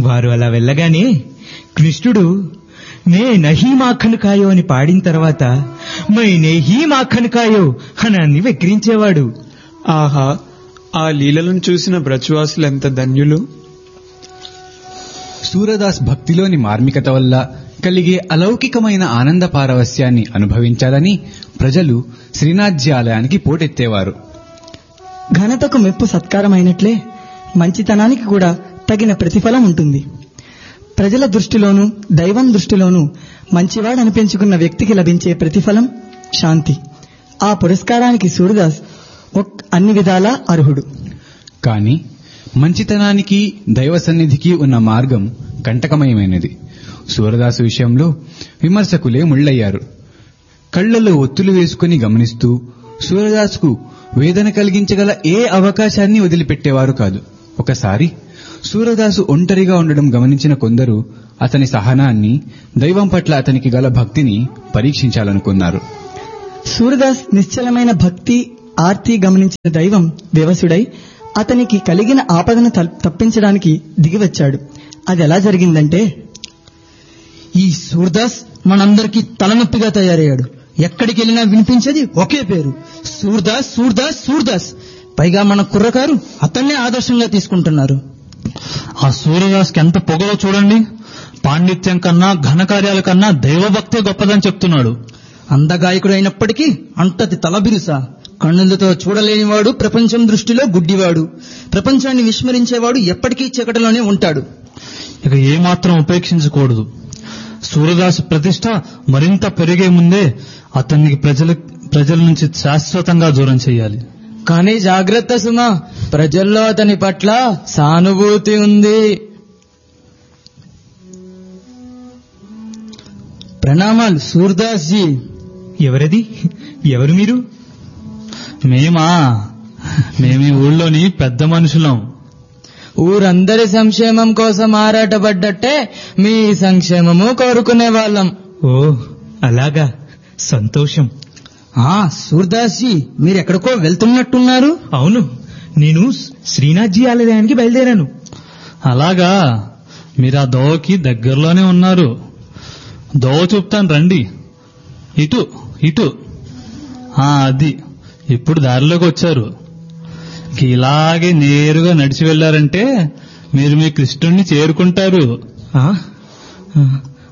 వారు అలా వెళ్ళగానే కృష్ణుడు నే నహీ మాఖన్ కాయో అని పాడిన తర్వాత మై నెహీ మాఖన్ కాయో అని అన్ని వెక్కిరించేవాడు ఆహా ఆ లీలలను చూసిన బ్రజవాసులు ఎంత ధన్యులు సూరదాస్ భక్తిలోని మార్మికత వల్ల కలిగే అలౌకికమైన ఆనంద పారవస్యాన్ని అనుభవించాలని ప్రజలు శ్రీనాథ్జీ ఆలయానికి పోటెత్తేవారు ఘనతకు మెప్పు సత్కారమైనట్లే మంచితనానికి కూడా తగిన ప్రతిఫలం ఉంటుంది ప్రజల దృష్టిలోనూ దైవం దృష్టిలోనూ మంచివాడనిపించుకున్న వ్యక్తికి లభించే ప్రతిఫలం శాంతి ఆ పురస్కారానికి సూర్యదాస్ ఒక్ అన్ని విధాలా అర్హుడు కాని మంచితనానికి దైవ సన్నిధికి ఉన్న మార్గం కంటకమయమైనది సూరదాసు విషయంలో విమర్శకులే ముళ్ళయ్యారు కళ్లలో ఒత్తులు వేసుకుని గమనిస్తూ సూరదాసుకు వేదన కలిగించగల ఏ అవకాశాన్ని వదిలిపెట్టేవారు కాదు ఒకసారి సూరదాసు ఒంటరిగా ఉండడం గమనించిన కొందరు అతని సహనాన్ని దైవం పట్ల అతనికి గల భక్తిని పరీక్షించాలనుకున్నారు సూర్యదాస్ నిశ్చలమైన భక్తి ఆర్తి గమనించిన దైవం వ్యవసుడై అతనికి కలిగిన ఆపదను తల్- తప్పించడానికి దిగివచ్చాడు అది ఎలా జరిగిందంటే ఈ సూర్దాస్ మనందరికీ తలనొప్పిగా తయారయ్యాడు ఎక్కడికి వెళ్ళినా వినిపించేది ఒకే పేరు సూర్దాస్ సూర్దాస్ సూర్దాస్ పైగా మన కుర్రకారు అతన్నే ఆదర్శంగా తీసుకుంటున్నారు ఆ సూర్యదాస్కి ఎంత పొగలో చూడండి పాండిత్యం కన్నా ఘనకార్యాల కన్నా దైవభక్తే గొప్పదని చెప్తున్నాడు అందగాయకుడు అయినప్పటికీ అంతటి తలబిరుసా కన్నులతో చూడలేనివాడు ప్రపంచం దృష్టిలో గుడ్డివాడు ప్రపంచాన్ని విస్మరించేవాడు ఎప్పటికీ చీకటిలోనే ఉంటాడు ఇక ఏమాత్రం ఉపేక్షించకూడదు సూర్యదాస్ ప్రతిష్ట మరింత పెరిగే ముందే అతనికి ప్రజల ప్రజల నుంచి శాశ్వతంగా దూరం చేయాలి కానీ జాగ్రత్త సుమా ప్రజల్లో అతని పట్ల సానుభూతి ఉంది ప్రణామాలు సూర్దాస్ జీ ఎవరది ఎవరు మీరు మేమా మేము ఈ ఊళ్ళోని పెద్ద మనుషులం ఊరందరి సంక్షేమం కోసం ఆరాటపడ్డట్టే మీ సంక్షేమము కోరుకునే వాళ్ళం ఓ అలాగా సంతోషం ఆ సూర్దాస్ జీ మీరు ఎక్కడికో వెళ్తున్నట్టున్నారు అవును నేను శ్రీనాథ్జీ ఆలయానికి బయలుదేరాను అలాగా మీరు ఆ దోవకి దగ్గరలోనే ఉన్నారు దోవ చూపుతాను రండి ఇటు ఇటు ఆ అది ఇప్పుడు దారిలోకి వచ్చారు ఇక ఇలాగే నేరుగా నడిచి వెళ్ళారంటే మీరు మీ కృష్ణుణ్ణి చేరుకుంటారు ఆ? ఆ,